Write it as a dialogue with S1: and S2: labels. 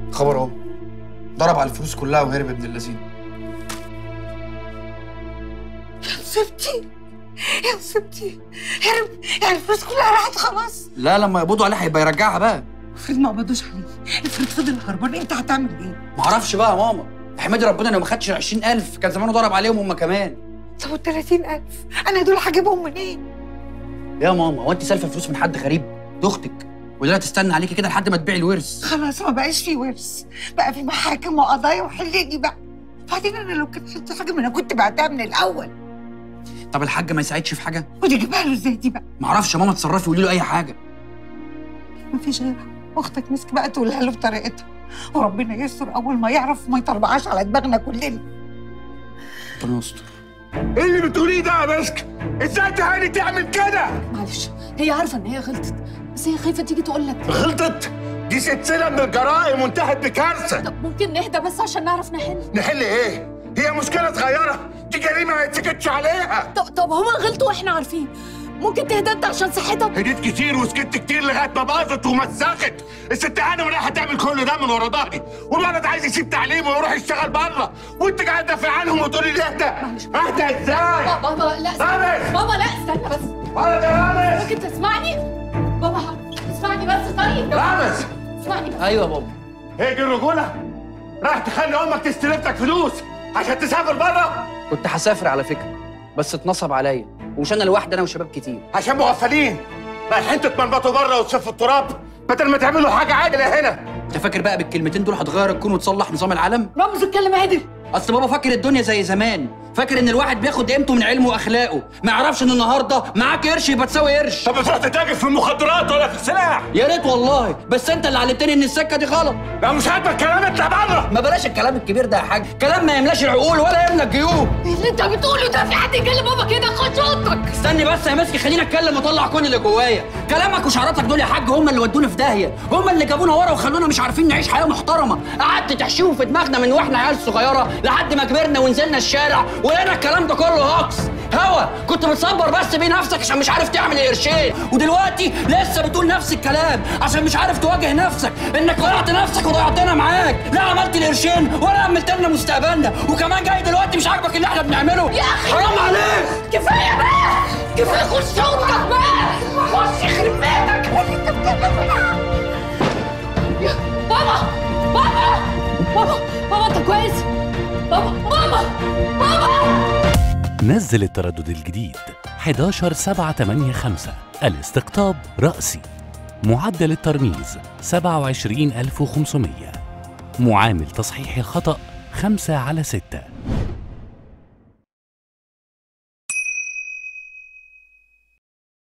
S1: خبر اهو ضرب على الفلوس كلها وهرب ابن اللذين
S2: يا مصيبتي يا مصيبتي هرب يعني الفلوس كلها راحت خلاص
S1: لا لما يقبضوا عليه هيبقى يرجعها بقى
S2: افرض ما قبضوش عليه افرض فضل هربان انت هتعمل ايه؟
S1: معرفش بقى يا ماما احمدي ربنا انه ما خدش ال 20000 كان زمانه ضرب عليهم هم كمان
S2: طب وال 30000 انا دول هجيبهم منين؟
S1: يا ماما هو انت سالفه فلوس من حد غريب دي اختك وده تستنى عليكي كده لحد ما تبيعي الورث
S2: خلاص ما بقاش في ورث بقى في محاكم وقضايا وحلني بقى بعدين انا لو كنت شلت حاجه ما انا كنت بعتها من الاول
S1: طب الحاج ما يساعدش في حاجه
S2: ودي اجيبها له ازاي دي بقى؟
S1: معرفش يا ماما اتصرفي قولي له اي حاجه
S2: ما فيش غيرها اختك مسك بقى تقولها له بطريقتها وربنا يستر اول ما يعرف ما يطربعاش على دماغنا كلنا
S1: ربنا يستر
S3: ايه اللي بتقوليه ده يا مسك؟ ازاي تهاني تعمل كده؟
S4: معلش هي عارفه ان هي غلطت بس هي خايفه تيجي تقول لك
S3: غلطت؟ دي سلسلة من الجرائم وانتهت بكارثة
S4: طب ممكن نهدى بس عشان نعرف نحل
S3: نحل ايه؟ هي مشكلة صغيرة دي جريمة ما يتسكتش عليها
S4: طب طب هما غلطوا واحنا عارفين ممكن تهدى انت عشان صحتك
S3: هديت كتير وسكت كتير لغاية ما باظت ومسخت الست هانم رايحة تعمل كل ده من ورا ظهري والولد عايز يسيب تعليمه ويروح يشتغل بره وانت قاعد تدافع عنهم وتقولي لي اهدى اهدى ازاي؟
S4: بابا لا
S3: رامز!
S4: بابا لا استنى بس
S3: ولد يا رامز
S4: ممكن تسمعني بابا اسمعني بس طيب
S3: رامز
S4: اسمعني بس
S1: ايوه يا بابا
S3: هي دي الرجولة؟ رايح تخلي امك تستلف لك فلوس عشان تسافر بره؟
S1: كنت هسافر على فكره بس اتنصب عليا ومش انا لوحدي انا وشباب كتير
S3: عشان مغفلين رايحين تتمرمطوا بره وتشوفوا التراب بدل ما تعملوا حاجة عادلة هنا
S1: انت فاكر بقى بالكلمتين دول هتغير الكون وتصلح نظام العالم
S4: رامز اتكلم عدل
S1: اصل بابا فاكر الدنيا زي زمان فاكر ان الواحد بياخد قيمته من علمه واخلاقه ما يعرفش ان النهارده معاك قرش يبقى تساوي قرش
S3: طب بتروح تتاجر في المخدرات ولا في السلاح
S1: يا ريت والله بس انت اللي علمتني ان السكه دي غلط
S3: لو مش عاجبك الكلام اطلع بره
S1: ما بلاش الكلام الكبير ده يا حاج كلام ما يملاش العقول ولا يملى الجيوب
S4: ايه اللي انت بتقوله ده في حد يكلم بابا كده خش اوضتك
S1: استني بس يا مسكي خليني اتكلم واطلع كل اللي جوايا كلامك وشعاراتك دول يا حاج هم اللي ودونا في داهيه هم اللي جابونا ورا وخلونا مش عارفين نعيش حياه محترمه قعدت تحشيهم في دماغنا من واحنا عيال صغيره لحد ما كبرنا ونزلنا الشارع ولقينا الكلام ده كله هوكس هوا كنت بتصبر بس بيه نفسك عشان مش عارف تعمل قرشين ودلوقتي لسه بتقول نفس الكلام عشان مش عارف تواجه نفسك انك ضيعت نفسك وضيعتنا معاك لا عملت القرشين ولا املت لنا مستقبلنا وكمان جاي دلوقتي مش عاجبك اللي احنا بنعمله
S4: يا أخي!
S1: حرام عليك
S4: كفايه بقى كفايه خش اوضتك بقى خش يخرب بيتك انت بتعمل يا بابا بابا بابا بابا انت كويس بابا بابا بابا
S5: نزل التردد الجديد 11 7 8 5 الاستقطاب رأسي معدل الترميز 27500 معامل تصحيح الخطأ 5 على 6